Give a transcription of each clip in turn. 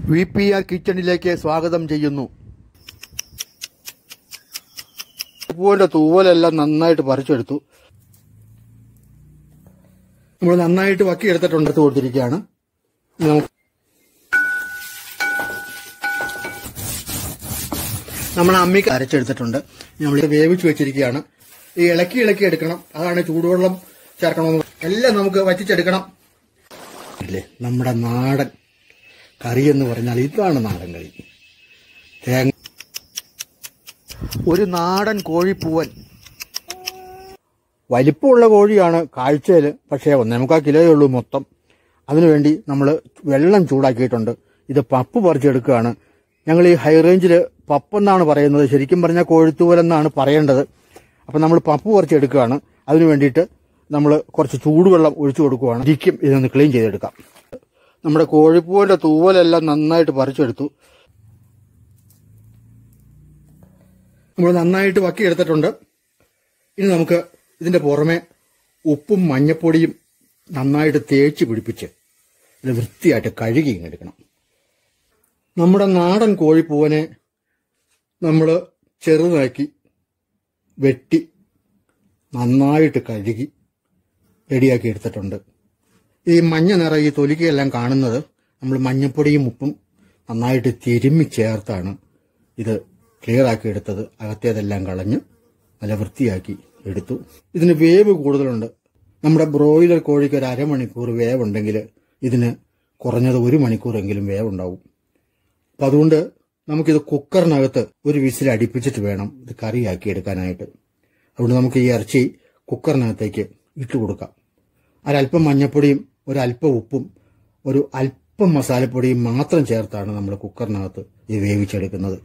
V P R കിച്ചണിലേക്ക് സ്വാഗതം ചെയ്യുന്നു പൂവിന്റെ തൂവലെല്ലാം നന്നായിട്ട് പറിച്ചെടുത്തു നമ്മൾ നന്നായിട്ട് വക്കി എടുത്തിട്ടുണ്ട് എടുത്ത് കൊടുത്തിരിക്കുകയാണ് ഇനി നമുക്ക് നമ്മൾ അമ്മിക്ക് അരച്ചെടുത്തിട്ടുണ്ട് നമ്മൾ വേവിച്ച് വെച്ചിരിക്കുകയാണ് ഈ ഇളക്കി ഇളക്കി എടുക്കണം അതാണ് ചൂടുവെള്ളം ചേർക്കണമെന്ന് എല്ലാം നമുക്ക് വറ്റിച്ചെടുക്കണം ഇല്ലേ നമ്മുടെ നാടൻ കറി എന്ന് പറഞ്ഞാൽ ഇതാണ് നാടൻ കറി തേങ്ങ ഒരു നാടൻ കോഴിപ്പൂവൻ വലിപ്പമുള്ള കോഴിയാണ് കാഴ്ചയിൽ പക്ഷേ ഒന്നേമുക്കാൽ കിലോയേ ഉള്ളൂ മൊത്തം അതിനുവേണ്ടി നമ്മൾ വെള്ളം ചൂടാക്കിയിട്ടുണ്ട് ഇത് പപ്പ് പറിച്ചെടുക്കുകയാണ് ഞങ്ങൾ ഈ ഹൈ റേഞ്ചിൽ പപ്പെന്നാണ് പറയുന്നത് ശരിക്കും പറഞ്ഞാൽ കോഴിത്തൂവലെന്നാണ് പറയേണ്ടത് അപ്പം നമ്മൾ പപ്പ് പറിച്ചെടുക്കുകയാണ് അതിനു വേണ്ടിയിട്ട് നമ്മൾ കുറച്ച് ചൂടുവെള്ളം ഒഴിച്ചു കൊടുക്കുകയാണ് ഇരിക്കും ഇതൊന്ന് ക്ലീൻ ചെയ്തെടുക്കാം നമ്മുടെ കോഴിപ്പൂവിന്റെ തൂവലെല്ലാം നന്നായിട്ട് പറിച്ചെടുത്തു നമ്മൾ നന്നായിട്ട് വക്കി എടുത്തിട്ടുണ്ട് ഇനി നമുക്ക് ഇതിന്റെ പുറമെ ഉപ്പും മഞ്ഞപ്പൊടിയും നന്നായിട്ട് തേച്ച് പിടിപ്പിച്ച് ഇത് വൃത്തിയായിട്ട് കഴുകി ഇങ്ങെടുക്കണം നമ്മുടെ നാടൻ കോഴിപ്പൂവനെ നമ്മൾ ചെറുതാക്കി വെട്ടി നന്നായിട്ട് കഴുകി റെഡിയാക്കി എടുത്തിട്ടുണ്ട് ഈ മഞ്ഞ നിറ ഈ തൊലിക്കയെല്ലാം കാണുന്നത് നമ്മൾ മഞ്ഞപ്പൊടിയും ഉപ്പും നന്നായിട്ട് തിരുമ്മി ചേർത്താണ് ഇത് ക്ലിയർ ആക്കി എടുത്തത് അകത്തേതെല്ലാം കളഞ്ഞ് നല്ല വൃത്തിയാക്കി എടുത്തു ഇതിന് വേവ് കൂടുതലുണ്ട് നമ്മുടെ ബ്രോയിലർ കോഴിക്ക് ഒരു അരമണിക്കൂർ വേവുണ്ടെങ്കിൽ ഇതിന് കുറഞ്ഞത് ഒരു മണിക്കൂറെങ്കിലും വേവുണ്ടാവും അപ്പം അതുകൊണ്ട് നമുക്കിത് കുക്കറിനകത്ത് ഒരു വിസിൽ അടുപ്പിച്ചിട്ട് വേണം ഇത് കറിയാക്കി എടുക്കാനായിട്ട് അതുകൊണ്ട് നമുക്ക് ഈ ഇറച്ചി കുക്കറിനകത്തേക്ക് ഇട്ട് കൊടുക്കാം ഒരല്പം മഞ്ഞപ്പൊടിയും ഒരല്പം ഉപ്പും ഒരു അല്പം മസാലപ്പൊടിയും മാത്രം ചേർത്താണ് നമ്മൾ കുക്കറിനകത്ത് ഇത് വേവിച്ചെടുക്കുന്നത്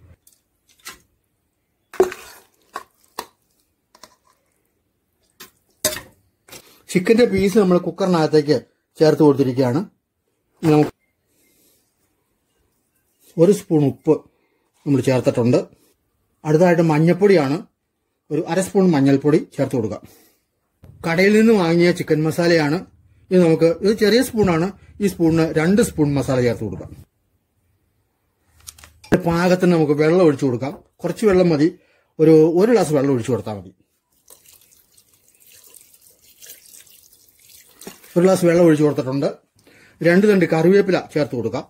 ചിക്കന്റെ പീസ് നമ്മൾ കുക്കറിനകത്തേക്ക് ചേർത്ത് കൊടുത്തിരിക്കുകയാണ് ഇനി നമുക്ക് ഒരു സ്പൂൺ ഉപ്പ് നമ്മൾ ചേർത്തിട്ടുണ്ട് അടുത്തതായിട്ട് മഞ്ഞൾപ്പൊടിയാണ് ഒരു അര സ്പൂൺ മഞ്ഞൾപ്പൊടി ചേർത്ത് കൊടുക്കാം കടയിൽ നിന്ന് വാങ്ങിയ ചിക്കൻ മസാലയാണ് ഇത് നമുക്ക് ഇത് ചെറിയ സ്പൂണാണ് ഈ സ്പൂണിന് രണ്ട് സ്പൂൺ മസാല ചേർത്ത് കൊടുക്കാം പാകത്തിന് നമുക്ക് വെള്ളം ഒഴിച്ചു കൊടുക്കാം കുറച്ച് വെള്ളം മതി ഒരു ഒരു ഗ്ലാസ് വെള്ളം ഒഴിച്ചു കൊടുത്താൽ മതി ഒരു ഗ്ലാസ് വെള്ളം ഒഴിച്ചു കൊടുത്തിട്ടുണ്ട് രണ്ട് തണ്ട് കറിവേപ്പില ചേർത്ത് കൊടുക്കാം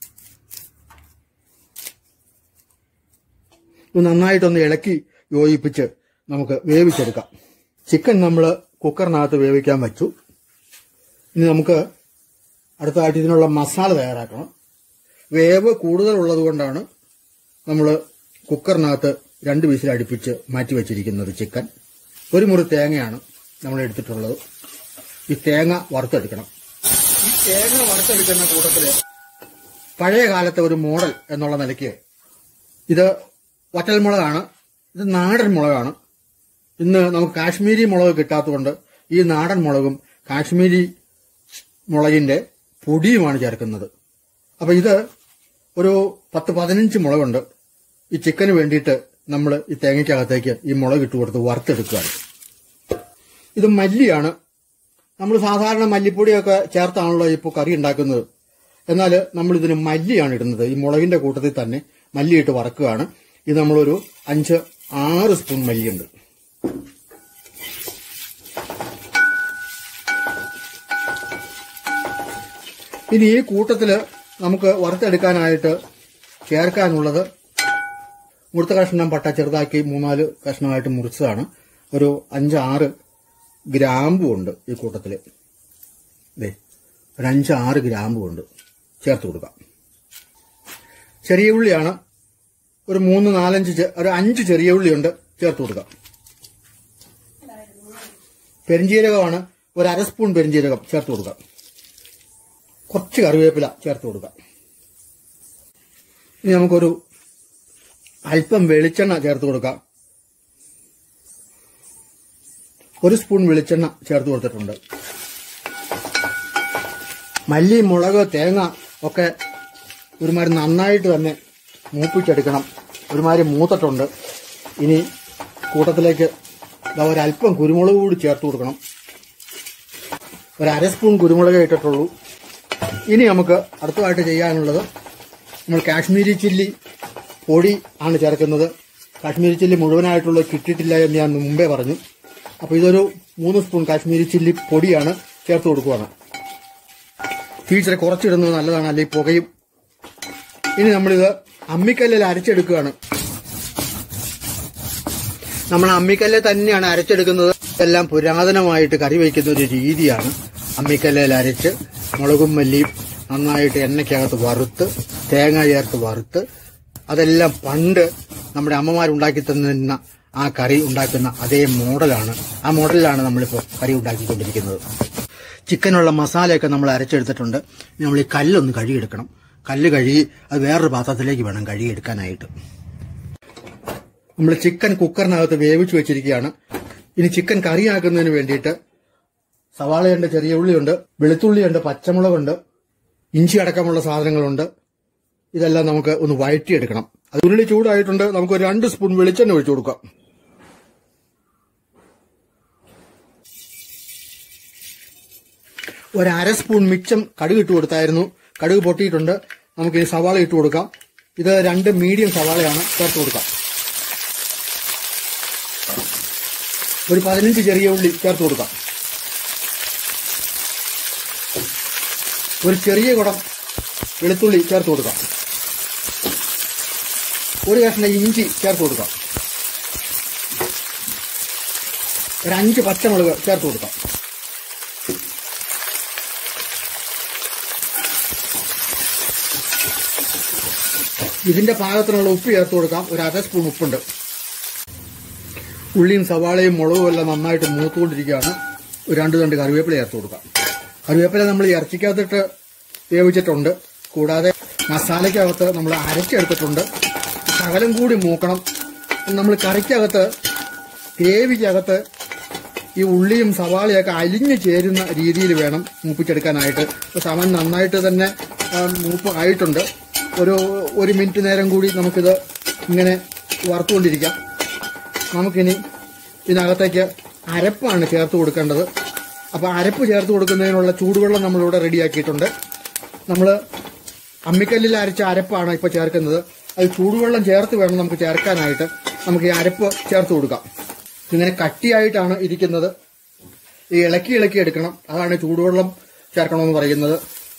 ഇത് നന്നായിട്ടൊന്ന് ഇളക്കി യോജിപ്പിച്ച് നമുക്ക് വേവിച്ചെടുക്കാം ചിക്കൻ നമ്മൾ കുക്കറിനകത്ത് വേവിക്കാൻ വെച്ചു ഇനി നമുക്ക് അടുത്തതായിട്ട് ഇതിനുള്ള മസാല തയ്യാറാക്കണം വേവ് കൂടുതലുള്ളത് കൊണ്ടാണ് നമ്മൾ കുക്കറിനകത്ത് രണ്ട് വിസിൽ അടുപ്പിച്ച് മാറ്റി വെച്ചിരിക്കുന്നത് ചിക്കൻ ഒരു മുറി തേങ്ങയാണ് നമ്മൾ എടുത്തിട്ടുള്ളത് ഈ തേങ്ങ വറുത്തെടുക്കണം ഈ തേങ്ങ വറുത്തെടുക്കുന്ന കൂട്ടത്തില് പഴയ കാലത്തെ ഒരു മോഡൽ എന്നുള്ള നിലയ്ക്ക് ഇത് വറ്റൽമുളകാണ് ഇത് നാടൻ മുളകാണ് ഇന്ന് നമുക്ക് കാശ്മീരി മുളക് കിട്ടാത്തതുകൊണ്ട് ഈ നാടൻ മുളകും കാശ്മീരി മുളകിന്റെ പൊടിയുമാണ് ചേർക്കുന്നത് അപ്പൊ ഇത് ഒരു പത്ത് പതിനഞ്ച് മുളകുണ്ട് ഈ ചിക്കന് വേണ്ടിയിട്ട് നമ്മൾ ഈ തേങ്ങയ്ക്കകത്തേക്ക് ഈ മുളക് ഇട്ട് കൊടുത്ത് വറുത്തെടുക്കുകയാണ് ഇത് മല്ലിയാണ് നമ്മൾ സാധാരണ മല്ലിപ്പൊടിയൊക്കെ ചേർത്താണല്ലോ ഇപ്പോൾ കറി ഉണ്ടാക്കുന്നത് എന്നാൽ നമ്മൾ ഇതിന് മല്ലിയാണ് ഇടുന്നത് ഈ മുളകിന്റെ കൂട്ടത്തിൽ തന്നെ മല്ലിയിട്ട് വറക്കുകയാണ് ഇത് നമ്മളൊരു അഞ്ച് ആറ് സ്പൂൺ മല്ലിയുണ്ട് ഇനി ഈ കൂട്ടത്തില് നമുക്ക് വറുത്തെടുക്കാനായിട്ട് ചേർക്കാനുള്ളത് മുഴുത്ത കഷ്ണം പട്ട ചെറുതാക്കി മൂന്നാല് കഷ്ണമായിട്ട് മുറിച്ചതാണ് ഒരു അഞ്ചാറ് ഗ്രാമ്പും ഉണ്ട് ഈ കൂട്ടത്തില് ദേ ഒരു അഞ്ചാറ് ഗ്രാമ്പും ഉണ്ട് ചേർത്ത് കൊടുക്കാം ചെറിയ ഉള്ളിയാണ് ഒരു മൂന്ന് നാലഞ്ച് ചെ- ഒരു അഞ്ച് ചെറിയ ഉള്ളിയുണ്ട് ചേർത്ത് കൊടുക്കാം പെരിഞ്ജീരകമാണ് ഒരു അര സ്പൂൺ പെരിഞ്ജീരകം ചേർത്ത് കൊടുക്കാം കുറച്ച് കറിവേപ്പില ചേർത്ത് കൊടുക്കാം ഇനി നമുക്കൊരു അല്പം വെളിച്ചെണ്ണ ചേർത്ത് കൊടുക്കാം ഒരു സ്പൂൺ വെളിച്ചെണ്ണ ചേർത്ത് കൊടുത്തിട്ടുണ്ട് മല്ലി മുളക് തേങ്ങ ഒക്കെ ഒരുമാതിരി നന്നായിട്ട് തന്നെ മൂപ്പിച്ചെടുക്കണം ഒരുമാതിരി മൂത്തിട്ടുണ്ട് ഇനി കൂട്ടത്തിലേക്ക് ദാ ഒരല്പം കുരുമുളക് കൂടി ചേർത്ത് കൊടുക്കണം ഒരു അര സ്പൂൺ കുരുമുളക് ഇട്ടിട്ടുള്ളൂ ഇനി നമുക്ക് അടുത്തതായിട്ട് ചെയ്യാനുള്ളത് നമ്മൾ കാശ്മീരി ചില്ലി പൊടി ആണ് ചേർക്കുന്നത് കാശ്മീരി ചില്ലി മുഴുവനായിട്ടുള്ളത് കിട്ടിയിട്ടില്ല എന്ന് ഞാൻ മുമ്പേ പറഞ്ഞു അപ്പോൾ ഇതൊരു മൂന്ന് സ്പൂൺ കാശ്മീരി ചില്ലി പൊടിയാണ് ചേർത്ത് കൊടുക്കുകയാണ് തീ ഇച്ചിരി കുറച്ചിടുന്നത് നല്ലതാണ് അല്ലെങ്കിൽ പുകയും ഇനി നമ്മളിത് അമ്മിക്കല്ലിൽ അരച്ചെടുക്കുകയാണ് നമ്മൾ അമ്മിക്കല്ലിൽ തന്നെയാണ് അരച്ചെടുക്കുന്നത് എല്ലാം പുരാതനമായിട്ട് കറി വയ്ക്കുന്ന ഒരു രീതിയാണ് അമ്മിക്കല്ലിൽ അരച്ച് മുളകും മല്ലിയും നന്നായിട്ട് എണ്ണയ്ക്കകത്ത് വറുത്ത് തേങ്ങ ചേർത്ത് വറുത്ത് അതെല്ലാം പണ്ട് നമ്മുടെ അമ്മമാരുണ്ടാക്കി തന്നിരുന്ന ആ കറി ഉണ്ടാക്കുന്ന അതേ മോഡലാണ് ആ മോഡലിലാണ് നമ്മളിപ്പോൾ കറി ഉണ്ടാക്കിക്കൊണ്ടിരിക്കുന്നത് ചിക്കനുള്ള മസാലയൊക്കെ നമ്മൾ അരച്ചെടുത്തിട്ടുണ്ട് ഇനി നമ്മൾ ഈ കല്ലൊന്ന് കഴുകിയെടുക്കണം കല്ല് കഴുകി അത് വേറൊരു പാത്രത്തിലേക്ക് വേണം കഴുകിയെടുക്കാനായിട്ട് നമ്മൾ ചിക്കൻ കുക്കറിനകത്ത് വേവിച്ച് വെച്ചിരിക്കുകയാണ് ഇനി ചിക്കൻ കറിയാക്കുന്നതിന് വേണ്ടിയിട്ട് സവാളയുണ്ട് ചെറിയ ഉള്ളിയുണ്ട് വെളുത്തുള്ളിയുണ്ട് പച്ചമുളകുണ്ട് ഇഞ്ചി അടക്കമുള്ള സാധനങ്ങളുണ്ട് ഇതെല്ലാം നമുക്ക് ഒന്ന് വഴറ്റിയെടുക്കണം അത് ഉരുളി ചൂടായിട്ടുണ്ട് നമുക്ക് ഒരു രണ്ട് സ്പൂൺ വെളിച്ചെണ്ണ ഒഴിച്ചു കൊടുക്കാം ഒരു അര സ്പൂൺ മിച്ചം കടുക് ഇട്ട് കൊടുത്തായിരുന്നു കടുക് പൊട്ടിയിട്ടുണ്ട് നമുക്ക് ഈ സവാള ഇട്ട് കൊടുക്കാം ഇത് രണ്ട് മീഡിയം സവാളയാണ് ചേർത്ത് കൊടുക്കാം ഒരു പതിനഞ്ച് ചെറിയ ഉള്ളി ചേർത്ത് കൊടുക്കാം ഒരു ചെറിയ കുടം വെളുത്തുള്ളി ചേർത്ത് കൊടുക്കാം ഒരു കഷ്ണം ഇഞ്ചി ചേർത്ത് കൊടുക്കാം ഒരു അഞ്ച് പച്ചമുളക് ചേർത്ത് കൊടുക്കാം ഇതിന്റെ പാകത്തിനുള്ള ഉപ്പ് ചേർത്ത് കൊടുക്കാം ഒരു അര സ്പൂൺ ഉപ്പുണ്ട് ഉള്ളിയും സവാളയും മുളകും എല്ലാം നന്നായിട്ട് മൂത്തുകൊണ്ടിരിക്കുകയാണ് ഒരു രണ്ട് രണ്ട് കറിവേപ്പില ചേർത്ത് കൊടുക്കാം കറിവേപ്പില നമ്മൾ ഇറച്ചിക്കകത്തിട്ട് വേവിച്ചിട്ടുണ്ട് കൂടാതെ മസാലയ്ക്കകത്ത് നമ്മൾ അരച്ചെടുത്തിട്ടുണ്ട് ശകലം കൂടി മൂക്കണം നമ്മൾ കറിക്കകത്ത് ഗ്രേവിക്കകത്ത് ഈ ഉള്ളിയും സവാളയൊക്കെ അലിഞ്ഞു ചേരുന്ന രീതിയിൽ വേണം മൂപ്പിച്ചെടുക്കാനായിട്ട് ഇപ്പോൾ സമൻ നന്നായിട്ട് തന്നെ ആ, മൂപ്പ് ആയിട്ടുണ്ട് ഒരു ഒരു മിനിറ്റ് നേരം കൂടി നമുക്കിത് ഇങ്ങനെ വറുത്തുകൊണ്ടിരിക്കാം നമുക്കിനി ഇതിനകത്തേക്ക് അരപ്പാണ് ചേർത്ത് കൊടുക്കേണ്ടത് അപ്പോൾ അരപ്പ് ചേർത്ത് കൊടുക്കുന്നതിനുള്ള ചൂടുവെള്ളം നമ്മളിവിടെ റെഡിയാക്കിയിട്ടുണ്ട് നമ്മൾ അമ്മിക്കല്ലിൽ അരച്ച അരപ്പാണ് ഇപ്പോൾ ചേർക്കുന്നത് അത് ചൂടുവെള്ളം ചേർത്ത് വേണം നമുക്ക് ചേർക്കാനായിട്ട് നമുക്ക് ഈ അരപ്പ് ചേർത്ത് കൊടുക്കാം ഇങ്ങനെ കട്ടിയായിട്ടാണ് ഇരിക്കുന്നത് ഈ ഇളക്കി ഇളക്കി എടുക്കണം അതാണ് ചൂടുവെള്ളം ചേർക്കണമെന്ന് പറയുന്നത്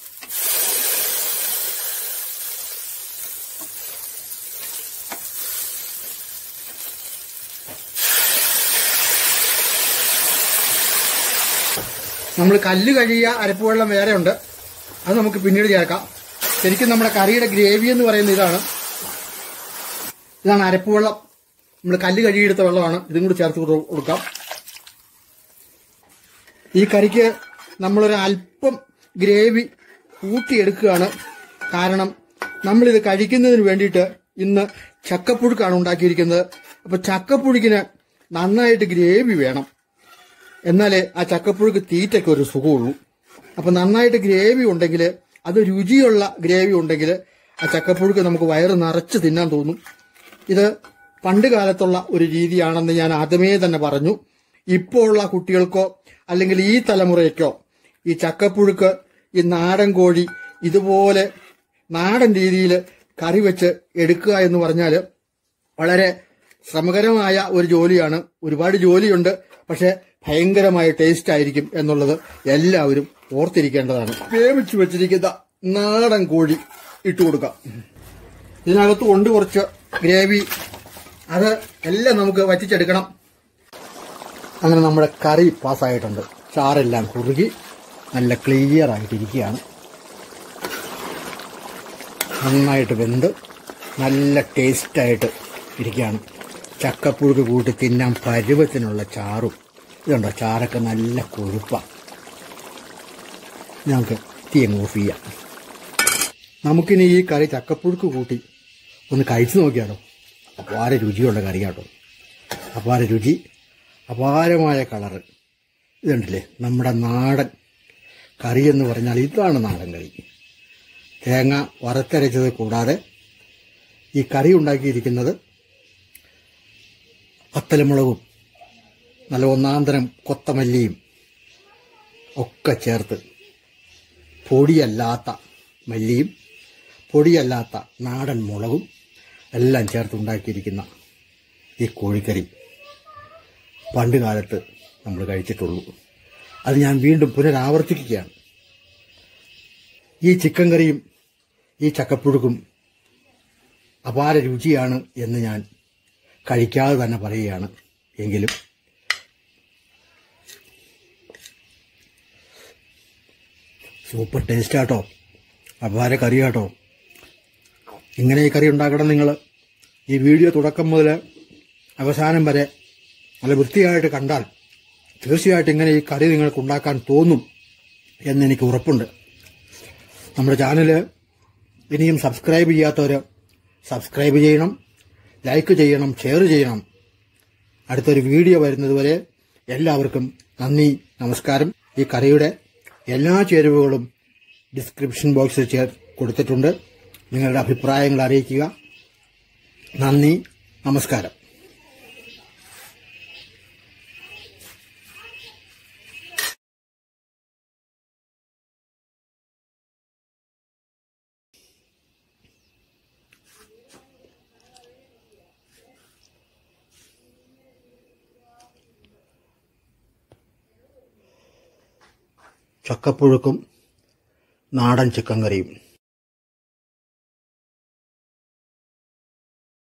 നമ്മൾ കല്ല് കഴിയ അരപ്പ് വെള്ളം വേറെ ഉണ്ട് അത് നമുക്ക് പിന്നീട് ചേർക്കാം ശരിക്കും നമ്മുടെ കറിയുടെ ഗ്രേവി എന്ന് പറയുന്നത് ഇതാണ് ഇതാണ് അരപ്പ് വെള്ളം നമ്മൾ കല്ല് കഴുകിയെടുത്ത വെള്ളമാണ് ഇതും കൂടി ചേർത്ത് കൊടു- കൊടുക്കാം ഈ കറിക്ക് നമ്മളൊരു അല്പം ഗ്രേവി കൂട്ടിയെടുക്കുകയാണ് കാരണം നമ്മളിത് കഴിക്കുന്നതിന് വേണ്ടിയിട്ട് ഇന്ന് ചക്കപ്പുഴുക്കാണ് ഉണ്ടാക്കിയിരിക്കുന്നത് അപ്പൊ ചക്കപ്പുഴുക്കിന് നന്നായിട്ട് ഗ്രേവി വേണം എന്നാലേ ആ ചക്കപ്പുഴുക്ക് തീറ്റയ്ക്ക് ഒരു സുഖമുള്ളൂ അപ്പൊ നന്നായിട്ട് ഗ്രേവി ഉണ്ടെങ്കിൽ അത് രുചിയുള്ള ഗ്രേവി ഉണ്ടെങ്കിൽ ആ ചക്കപ്പുഴുക്ക് നമുക്ക് വയറ് നിറച്ച് തിന്നാൻ തോന്നും ഇത് പണ്ട് കാലത്തുള്ള ഒരു രീതിയാണെന്ന് ഞാൻ ആദ്യമേ തന്നെ പറഞ്ഞു ഇപ്പോൾ ഉള്ള കുട്ടികൾക്കോ അല്ലെങ്കിൽ ഈ തലമുറയ്ക്കോ ഈ ചക്കപ്പുഴുക്ക് ഈ നാടൻ കോഴി ഇതുപോലെ നാടൻ രീതിയിൽ കറി വെച്ച് എടുക്കുക എന്ന് പറഞ്ഞാൽ വളരെ ശ്രമകരമായ ഒരു ജോലിയാണ് ഒരുപാട് ജോലിയുണ്ട് പക്ഷെ ഭയങ്കരമായ ടേസ്റ്റ് ആയിരിക്കും എന്നുള്ളത് എല്ലാവരും ഓർത്തിരിക്കേണ്ടതാണ് വേവിച്ചു വെച്ചിരിക്കുന്ന നാടൻ കോഴി ഇട്ട് കൊടുക്കാം ഇതിനകത്ത് കൊണ്ട് കുറച്ച് ഗ്രേവി അത് എല്ലാം നമുക്ക് വറ്റിച്ചെടുക്കണം അങ്ങനെ നമ്മുടെ കറി പാസ്സായിട്ടുണ്ട് ചാറെല്ലാം കുറുകി നല്ല ക്ലിയർ ആയിട്ടിരിക്കുകയാണ് നന്നായിട്ട് വെന്ത് നല്ല ടേസ്റ്റായിട്ട് ഇരിക്കുകയാണ് ചക്കപ്പുഴുക്ക് കൂട്ടി തിന്നാൻ പരുവത്തിനുള്ള ചാറും ഇതുണ്ടോ ചാറൊക്കെ നല്ല കൊഴുപ്പാണ് ഞങ്ങൾക്ക് തീ അങ്ങ് ഓഫ് ചെയ്യാം നമുക്കിനി ഈ കറി ചക്കപ്പുഴുക്ക് കൂട്ടി ഒന്ന് കഴിച്ചു നോക്കിയാലോ അപാര രുചിയുള്ള കറിയാട്ടോ അപാര രുചി അപാരമായ കളറ് ഇതുണ്ടല്ലേ നമ്മുടെ നാടൻ കറി എന്ന് പറഞ്ഞാൽ ഇതാണ് നാടൻ കറി തേങ്ങ വറുത്തരച്ചത് കൂടാതെ ഈ കറി ഉണ്ടാക്കിയിരിക്കുന്നത് പത്തലമുളകും നല്ല ഒന്നാന്തരം കൊത്തമല്ലിയും ഒക്കെ ചേർത്ത് പൊടിയല്ലാത്ത മല്ലിയും പൊടിയല്ലാത്ത നാടൻ മുളകും എല്ലാം ചേർത്ത് ഉണ്ടാക്കിയിരിക്കുന്ന ഈ കോഴിക്കറി പണ്ട് കാലത്ത് നമ്മൾ കഴിച്ചിട്ടുള്ളൂ അത് ഞാൻ വീണ്ടും പുനരാവർത്തിക്കുകയാണ് ഈ ചിക്കൻ കറിയും ഈ ചക്കപ്പുഴുക്കും അപാര രുചിയാണ് എന്ന് ഞാൻ കഴിക്കാതെ തന്നെ പറയുകയാണ് എങ്കിലും സൂപ്പർ ടേസ്റ്റ് ആട്ടോ അപാര കറി ആട്ടോ ഇങ്ങനെ ഈ കറി ഉണ്ടാക്കണം നിങ്ങൾ ഈ വീഡിയോ തുടക്കം മുതൽ അവസാനം വരെ നല്ല വൃത്തിയായിട്ട് കണ്ടാൽ തീർച്ചയായിട്ടും ഇങ്ങനെ ഈ കറി നിങ്ങൾക്ക് ഉണ്ടാക്കാൻ തോന്നും എന്നെനിക്ക് ഉറപ്പുണ്ട് നമ്മുടെ ചാനൽ ഇനിയും സബ്സ്ക്രൈബ് ചെയ്യാത്തവർ സബ്സ്ക്രൈബ് ചെയ്യണം ലൈക്ക് ചെയ്യണം ഷെയർ ചെയ്യണം അടുത്തൊരു വീഡിയോ വരുന്നതുവരെ എല്ലാവർക്കും നന്ദി നമസ്കാരം ഈ കറിയുടെ എല്ലാ ചേരുവകളും ഡിസ്ക്രിപ്ഷൻ ബോക്സിൽ ചേർ കൊടുത്തിട്ടുണ്ട് നിങ്ങളുടെ അഭിപ്രായങ്ങൾ അറിയിക്കുക നന്ദി നമസ്കാരം ചക്കപ്പുഴുക്കും നാടൻ ചിക്കൻ കറിയും